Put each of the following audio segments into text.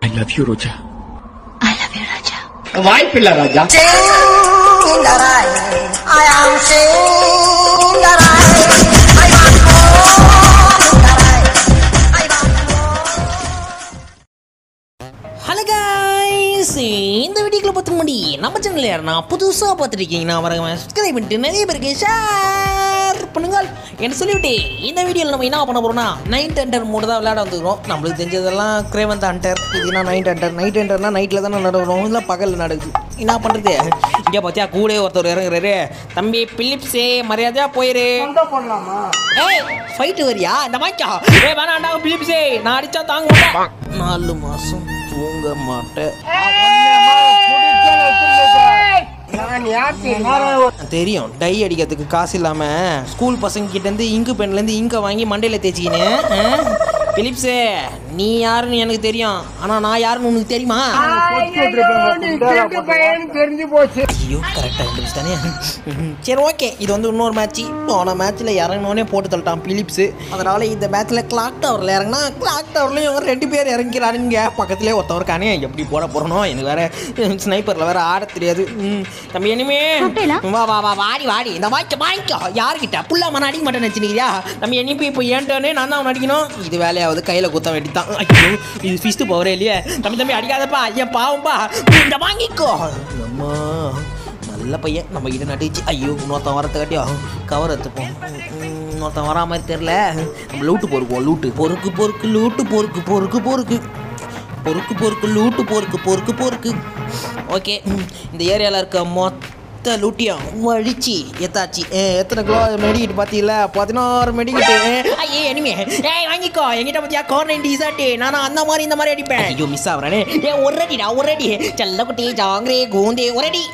I love you Roja I love you Raja வாய்ப்பில்லை Raja hello guys இந்த வீடியோக்குள்ள பார்த்து முடி நம்ம சேனல் யாருன்னா புதுசாக பார்த்துருக்கீங்கன்னா வரவங்க சப்ஸ்கிரைப் பண்ணிட்டு நிறைய பேருக்கு ஷேர் பண்ணுங்கள் என்ன சொல்லிவிட்டு இந்த வீடியோவில் நம்ம என்ன பண்ண போகிறோம்னா நைட் ஹண்டர் மூடு தான் விளையாட வந்துருக்கோம் நம்மளுக்கு தெரிஞ்சதெல்லாம் கிரேவந்த் ஹண்டர் இதுனா நைட் ஹண்டர் நைட் ஹண்டர்னா நைட்டில் தான் நடக்கணும் இல்லை பகலில் நடக்குது என்ன பண்ணுறது இங்கே பார்த்தியா கூட ஒருத்தர் இறங்குறாரு தம்பி பிலிப்ஸே மரியாதையாக போயிரு ஏய் ஃபைட்டு வரியா இந்த மாய்க்கா ஏய் வேணாண்டா பிலிப்ஸே நான் அடிச்சா தாங்க மாட்டேன் நாலு மாசம் தூங்க மாட்டேன் தெரியும் டை அடிக்கிறதுக்கு காசு இல்லாம ஸ்கூல் பசங்க கிட்ட இருந்து இங்கு பென்ல இருந்து இங்க வாங்கி மண்டையில தேய்ச்சிக்கினேன் பிலிப்ஸே நீ யாருன்னு எனக்கு தெரியும் ஆனா நான் யாருன்னு உனக்கு தெரியுமா ஐயோ கரெக்டாக கண்டுபிடிச்சிட்டானே சரி ஓகே இது வந்து இன்னொரு மேட்ச் போன மேட்ச்சில் இறங்கினோடனே போட்டு தள்ளிட்டான் பிலிப்ஸு அதனால் இந்த மேட்ச்சில் கிளாக் டவரில் இறங்கினா கிளாக் டவர்லையும் ரெண்டு பேர் இறங்கிறானுங்க பக்கத்துலேயே ஒருத்தவர் காணே எப்படி போட போகிறனோ எனக்கு வேற ஸ்னைப்பரில் வேற ஆட தெரியாது ம், தம்பி இனிமே சாப்பிட்டீங்களா? வா வா வா வாடி வாடி இந்த வாய்க்க வாங்கிக்கோ யாருக்கிட்ட புள்ள மன அடிக்க மாட்டேன்னு நினச்சினிக்கிறியா தம்பி இனிப்பு இப்போ ஏன்ட்டோனே நான் தான் அவன் அடிக்கணும் இது வேலையாவது கையில் குத்த வேண்டித்தான் ஐயோ இது ஃபிஸ்ட்டு பவரே இல்லையே தம்பி தம்பி அடிக்காதப்பா ஐயா பாவம்பா இந்த வாங்கிக்கோ அம்மா நல்ல பையன் நம்ம கிட்ட நட்டுச்சு ஐயோ இன்னொருத்தன் வரத்தை காட்டியும் கவர் எடுத்துப்போம் ம், இன்னொருத்தன் வரா மாதிரி தெரில நம்ம லூட்டு பொறுக்குவோம் லூட்டு பொறுக்கு பொறுக்கு லூட்டு பொறுக்கு பொறுக்கு பொறுக்கு பொறுக்கு பொறுக்கு லூட்டு பொறுக்கு பொறுக்கு பொறுக்கு ஓகே இந்த ஏரியாவில் இருக்க மொத்த லூட்டியும் வழிச்சு எத்தாச்சு ஏ, எத்தனை கிலோ மெடிக்கிட்டு பார்த்தீங்களா பதினாறு மெடிக்கிட்டு ஐயே இனிமே ஏய் வாங்கிக்கோ என்கிட்ட பார்த்தியா கோர் நைன்டி இசாட்டி நானும் அந்த மாதிரி இந்த மாதிரி அடிப்பேன் ஐயோ மிஸ் ஆகுறானே ஏ ஒரு அடிடா ஒரு அடி செல்ல குட்டி ஜாங்கிரே கூந்தே ஒரு அடி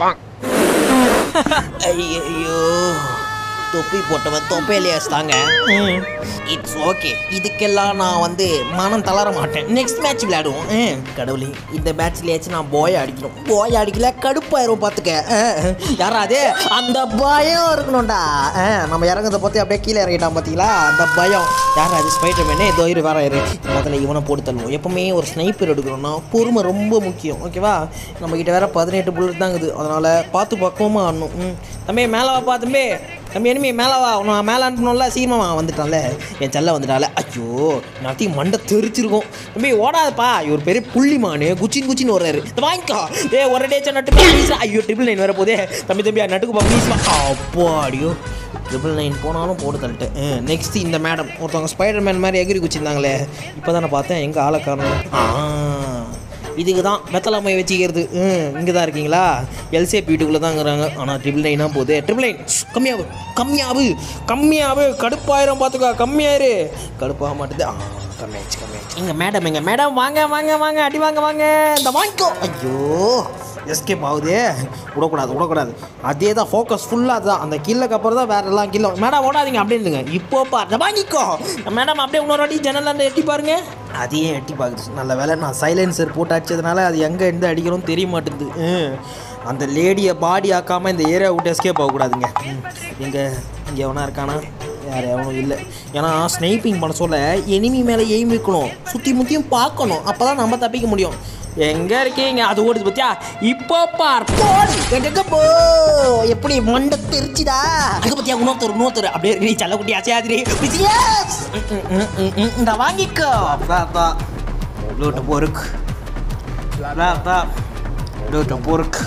ஐயோ தொப்பி போட்டவன் தொப்பையிலே தாங்க இட்ஸ் ஓகே இதுக்கெல்லாம் நான் வந்து மனம் தளர மாட்டேன் நெக்ஸ்ட் மேட்ச் விளையாடுவோம் ம், கடவுளே இந்த மேட்ச்லயாச்சும் நான் போய் அடிக்கணும் போய் அடிக்கல கடுப்பாயிரும் பார்த்துக்க யாராவது அந்த பயம் இருக்கணும்டா ஆ, நம்ம இறங்குறத பார்த்து அப்படியே கீழே இறங்கிட்டான் பார்த்தீங்களா அந்த பயம் யாராவது ஸ்பைடர் மேனே இதோ இரு வர இரு முதல்ல இவனை போட்டு தள்ளுவோம் எப்பவுமே ஒரு ஸ்னைப்பர் எடுக்கணும்னா பொறுமை ரொம்ப முக்கியம் ஓகேவா நம்மக்கிட்ட வேற பதினெட்டு புல்லட் தாங்குது அதனால் பார்த்து பக்குவமாக ஆடணும் ம் தம்பி மேலே வாப்பா தம்பி தம்பி இனிமே மேலே வா நான் மேலே அனுப்பணும்ல சீக்கிரமா வந்துட்டான்ல என் செல்ல வந்துட்டால ஐயோ நாத்தையும் மண்டை தெரிச்சிருக்கும் தம்பி ஓடாதப்பா இவர் பெரிய புள்ளிமானு குச்சின் குச்சின்னு வர்றாரு இதை வாங்கிக்கோ டே ஒரு டேச்சா நட்டு ப்ளீஸ் ஐயோ ட்ரிபிள் நைன் வர போதே தம்பி தம்பி நட்டுக்கு பா ப்ளீஸ் அப்போ அடியோ ட்ரிபிள் நைன் போனாலும் போட்டு தள்ளிட்டேன் நெக்ஸ்ட் இந்த மேடம் ஒருத்தவங்க ஸ்பைடர் மேன் மாதிரி எகிரி குச்சிருந்தாங்களே இப்போ தான் நான் பார்த்தேன் எங்கே ஆளை காரணம் ஆ இதுக்கு தான் வெத்தலாமை வச்சுக்கிறது ம் இங்கே தான் இருக்கீங்களா எல்சேப் வீட்டுக்குள்ளே தான் இருக்கிறாங்க ஆனால் ட்ரிபிள் நைனாக போகுது ட்ரிபிள் நைன் கம்மியாகு கம்மியாகு கம்மியாகு கடுப்பாயிரம் பார்த்துக்கோ கம்மியாயிரு கடுப்பாக மாட்டுது ஆ கம்மியாச்சு கம்மியாச்சு இங்கே மேடம் எங்க மேடம் வாங்க வாங்க வாங்க அடி வாங்க வாங்க இந்த வாங்கிக்கோ ஐயோ எஸ்கேப் ஆகுதே விடக்கூடாது விடக்கூடாது அதே தான் ஃபோக்கஸ் ஃபுல்லாக அதுதான் அந்த கில்லுக்கு அப்புறம் தான் வேற எல்லாம் கில்ல மேடம் ஓடாதீங்க அப்படி இருந்துங்க இப்போ பாரு வாங்கிக்கோ மேடம் அப்படியே இன்னொரு வாட்டி ஜன்னல் எட்டி பாருங்க அதையே எட்டி பார்க்குது நல்ல வேலை நான் சைலன்சர் போட்டு அடிச்சதுனால அது எங்கே இருந்து அடிக்கிறோம் தெரிய மாட்டேங்குது ம். அந்த லேடியை பாடி ஆக்காமல் இந்த ஏரியா விட்டு எஸ்கேப் ஆகக்கூடாதுங்க எங்கே இங்கே எவனா இருக்கானா யார் எவனும் இல்லை ஏன்னா ஸ்னைப்பிங் பண்ண சொல்ல எனிமி மேலே எய்ம் வைக்கணும் சுற்றி முற்றியும் பார்க்கணும் அப்போ தான் நம்ம தப்பிக்க முடியும் எங்கே இருக்கீங்க அது ஓடுது பத்தியா இப்போ பார் போடு எங்க போ எப்படி மண்டை தெரிச்சுதா அங்க பத்தியா இன்னொருத்தர் இன்னொருத்தர் அப்படியே நீ செல்லக்குட்டி ஆசையாதிரி இந்த வாங்கிக்கோ லூட்டு பொறுக்கு லூட்டு பொறுக்கு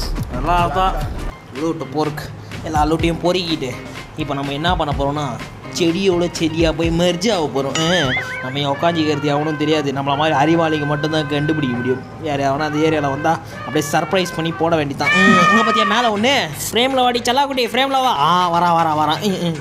லூட்டு பொறுக்கு எல்லா லூட்டையும் பொறுக்கிட்டு இப்போ நம்ம என்ன பண்ண போகிறோம்னா செடியோட செடியாக போய் மெர்ஜ் ஆக போகிறோம் நம்ம உட்காந்துக்கிறது எவனும் தெரியாது நம்மள மாதிரி அறிவாளிங்க மட்டும்தான் கண்டுபிடிக்க முடியும் யார் எவனா அந்த ஏரியாவில் வந்தால் அப்படியே சர்ப்ரைஸ் பண்ணி போட வேண்டியதான் அங்கே பார்த்தியா மேலே ஒன்று ஃப்ரேமில் வாடி செல்லாக்குட்டி ஃப்ரேமில் வா ஆ வரா வரா வரா ம், ம்.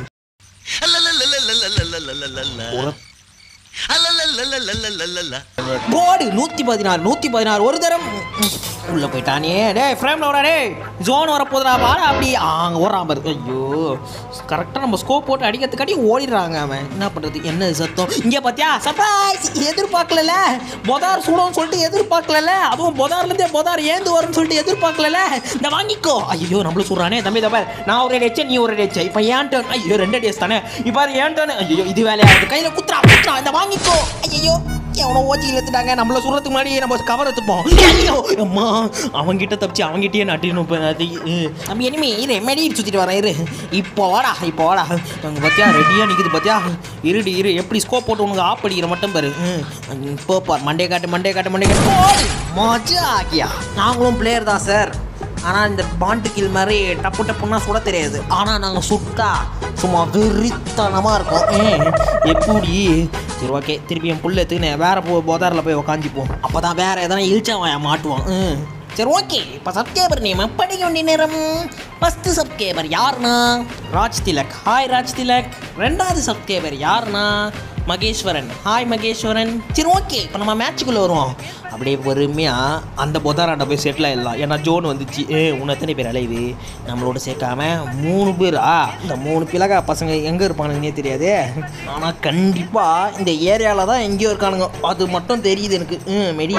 போடு நூற்றி பதினாறு நூற்றி பதினாறு ஒரு தரம் உள்ள போயிட்டானே டேய் ஃப்ரேமில் வரா டேய் ஜோன் வரப்போதுடா வாடா அப்படி அங்கே ஓடுறான் பாரு ஐயோ கரெக்டாக நம்ம ஸ்கோப் போட்டு அடிக்கிறதுக்காட்டி ஓடிடுறாங்க அவன் என்ன பண்ணுறது என்ன சத்தம் இங்கே பார்த்தியா சர்ப்ரைஸ் எதிர்பார்க்கல பொதார் சுடும்னு சொல்லிட்டு எதிர்பார்க்கல அதுவும் பொதார்லேருந்தே பொதார் ஏந்து வரும்னு சொல்லிட்டு எதிர்பார்க்கல இந்த வாங்கிக்கோ ஐயோ நம்மளும் சொல்கிறானே தம்பி தப்பா நான் ஒரு அடி நீ ஒரு அடி இப்போ ஏன் டர்ன் ஐயோ ரெண்டு டேஸ் தானே இப்போ ஏன் டர்ன் ஐயோ இது வேலையாகுது கையில் குத்துறா குத்துறா இந்த வாங்கிக்கோ ஐயோ எவனோ ஓச்சி இழுத்துட்டாங்க நம்மள சுடுறதுக்கு முன்னாடி நம்ம கவர் எடுத்துப்போம் ஐயோ அம்மா அவன்கிட்ட தப்பிச்சு அவன்கிட்டயே நட்டிடணும் இப்போ அது ம். நம்ம இனிமே இரு மெடி சுற்றிட்டு வரேன் இரு இப்போ வாடா இப்போ வாடா அங்கே பார்த்தியா ரெடியாக நிற்குது பார்த்தியா இருடி இரு எப்படி ஸ்கோப் போட்டு உனக்கு ஆப் அடிக்கிற மட்டும் பாரு ம். இப்போ பார் மண்டே காட்டு மண்டே காட்டு மண்டே காட்டு போடு. மஜா ஆகியா நாங்களும் பிளேயர் தான் சார் ஆனால் இந்த பாண்டு கில் மாதிரி டப்பு டப்புன்னா சுட தெரியாது ஆனால் நாங்கள் சுட்டா சும்மா வெறித்தனமாக இருக்கும் ஏன் எப்படி சரி ஓகே திருப்பி என் புள்ள எடுத்துக்கினே வேற போ போதாரில் போய் உக்காஞ்சிப்போம் அப்போ தான் வேற எதனா இழிச்சா மாட்டுவான் ம். சரி ஓகே இப்போ சப்ஸ்கிரைபர் நேம் படிக்க வேண்டிய நேரம் ஃபஸ்ட்டு சப்ஸ்கிரைபர் யாருன்னா ராஜ் திலக் ஹாய் ராஜ் திலக் ரெண்டாவது சப்ஸ்கிரைபர் யாருன்னா மகேஸ்வரன் ஹாய் மகேஸ்வரன் சரி ஓகே இப்போ நம்ம மேட்சுக்குள்ளே வருவோம் அப்படியே பொறுமையாக அந்த பொதாராண்ட போய் செட்டில் ஆயிடலாம் ஏன்னா ஜோன் வந்துச்சு ஏ உன்னை எத்தனை பேர் அலையுது நம்மளோட சேர்க்காம மூணு பேரா இந்த மூணு பிளகா பசங்க எங்கே இருப்பானுங்கன்னே தெரியாது ஆனால் கண்டிப்பாக இந்த ஏரியாவில் தான் எங்கேயோ இருக்கானுங்க அது மட்டும் தெரியுது எனக்கு ம் மெடி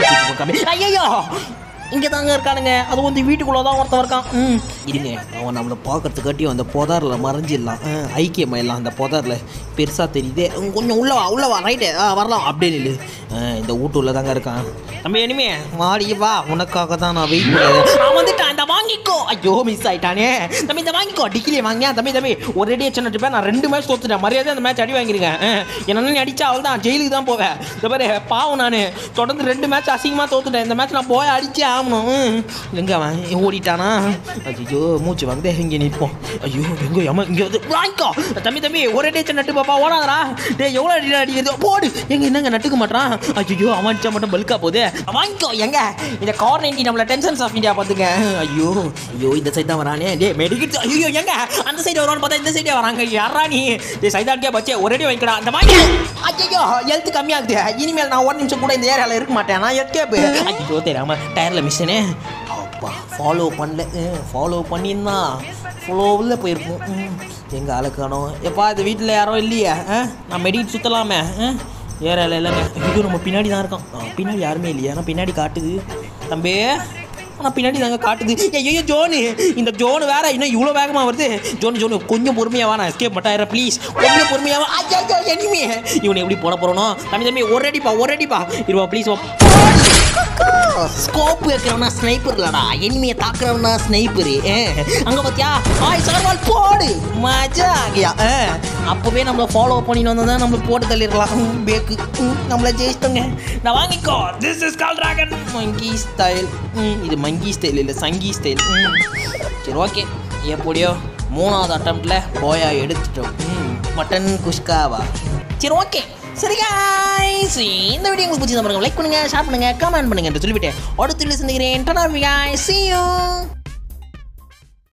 ஐயோ இங்கே தாங்க இருக்கானுங்க அது வந்து வீட்டுக்குள்ளே தான் ஒருத்தன் இருக்கான் ம் இருங்க அவன் நம்மளை பார்க்கறதுக்காட்டி அந்த புதாரில் மறைஞ்சிடலாம் ஆ, ஐக்கியமாயிடலாம் அந்த புதாரில் பெருசாக தெரியுது உம், கொஞ்சம் உள்ளவா உள்ளவா ரைட்டு ஆ வரலாம் அப்படியே நில்லு ஆ, இந்த வீட்டுள்ள தாங்க இருக்கான் நம்ம இனிமே மாடி வா உனக்காக தான் நான் வெயிட் பண்ணுறேன் அவன் வந்துட்டான் இந்த வாங்கிக்கோ ஐயோ மிஸ் ஆயிட்டானே தம்பி இந்த வாங்கிக்கோ டிக்கிலே வாங்கியா தம்பி தம்பி ஒரு ரெடி சின்ன நான் ரெண்டு மேட்ச் தோத்துட்டேன் மரியாதை அந்த மேட்ச் அடி வாங்கிருக்கேன் என்ன நீ அடிச்சா அவள் தான் ஜெயிலுக்கு தான் போவேன் இந்த பாரு பாவம் நான் தொடர்ந்து ரெண்டு மேட்ச் அசிங்கமாக தோத்துட்டேன் இந்த மேட்ச் நான் போய் அடிச்சே ஆகணும் ம். எங்க அவன் ஓடிட்டானா ஐயோ மூச்சு வாங்குதே இங்கே நிற்போம் ஐயோ எங்க ஏமா இங்கே வந்து வாங்கிக்கோ தம்பி தம்பி ஒரே டேச்சர் நட்டு பாப்பா ஓடாதடா டேய் எவ்வளோ அடி அடிக்கிறது போடு எங்க என்னங்க நட்டுக்க மாட்டான் ஐயோ அவன் அடிச்சா மட்டும் பல்கா போகுது வாங்கிக்கோ எங்க இந்த கார் நைன்டி நம்மள டென்ஷன்ஸ் ஆஃப் இந்தியா பார்த்துங்க ஐயோ ஐயோ இந்த சைடு தான் வரானே டே மெடிக்கெட் ஐயோ எங்க அந்த சைடு வருவான்னு பார்த்தா இந்த சைடே வராங்க யாரா நீ டே சைதாட்டியா பச்சே ஒரே வைக்கடா அந்த வாங்கி ஐயோ ஹெல்த் கம்மியாகுது இனிமேல் நான் ஒரு நிமிஷம் கூட இந்த ஏரியாவில் இருக்க மாட்டேன் நான் எஸ்கேப் ஐயோ தெரியாம டயரில் மிஷனே அப்பா ஃபாலோ பண்ணல ஃபாலோ பண்ணியிருந்தா ஃப்ளோவில் போயிருப்போம் ம், எங்க ஆளுக்கானோ எப்பா இது வீட்டில் யாரோ இல்லையா ஆ? நான் மெடிட் சுற்றலாமே ஏரியாவில் எல்லாமே ஐயோ நம்ம பின்னாடி தான் இருக்கோம் ஆ, பின்னாடி யாருமே இல்லையா ஆனால் பின்னாடி காட்டுது தம்பி ஆனால் பின்னாடி தாங்க காட்டுது ஐயோ ஜோனு இந்த ஜோனு வேற இன்னும் இவ்வளோ வேகமாக வருது ஜோனு ஜோனு கொஞ்சம் பொறுமையாக நான் எஸ்கேப் மட்டாயிரம் ப்ளீஸ் கொஞ்சம் பொறுமையாக ஐயோ எனிமே இவனை எப்படி போட போகிறோனோ தம்பி தம்பி ஒரு அடிப்பா ஒரு அடிப்பா இருவா ப்ளீஸ் ஸ்கோப் வைக்கிறவனா ஸ்னைப்பர் இல்லடா எனிமையை தாக்குறவனா ஸ்னைப்பரு அங்க பாத்தியா ஆய் சர்வால் போடு மஜா ஆகியா அப்பவே நம்மள ஃபாலோ பண்ணிட்டு வந்தா நம்மள போட்டு தள்ளிடலாம் ம், பேக்கு ம், நம்மள ஜெயிச்சிட்டோங்க நான் வாங்கிக்கோ this is call dragon monkey style இது மங்கி ஸ்டைல் இல்லை சங்கி ஸ்டைல் சரி ஓகே எப்படியோ மூணாவது அட்டம்ப்ட்ல போயா எடுத்துட்டோம் ம், மட்டன் குஷ்காவா சரி ஓகே சரி guys இந்த வீடியோ உங்களுக்கு பிடிச்ச லைக் பண்ணுங்க ஷேர் பண்ணுங்க கமெண்ட் பண்ணுங்க என்று சொல்லிவிட்டு அடுத்த வீடியோ சந்திக்கிறேன் டாடா guys see you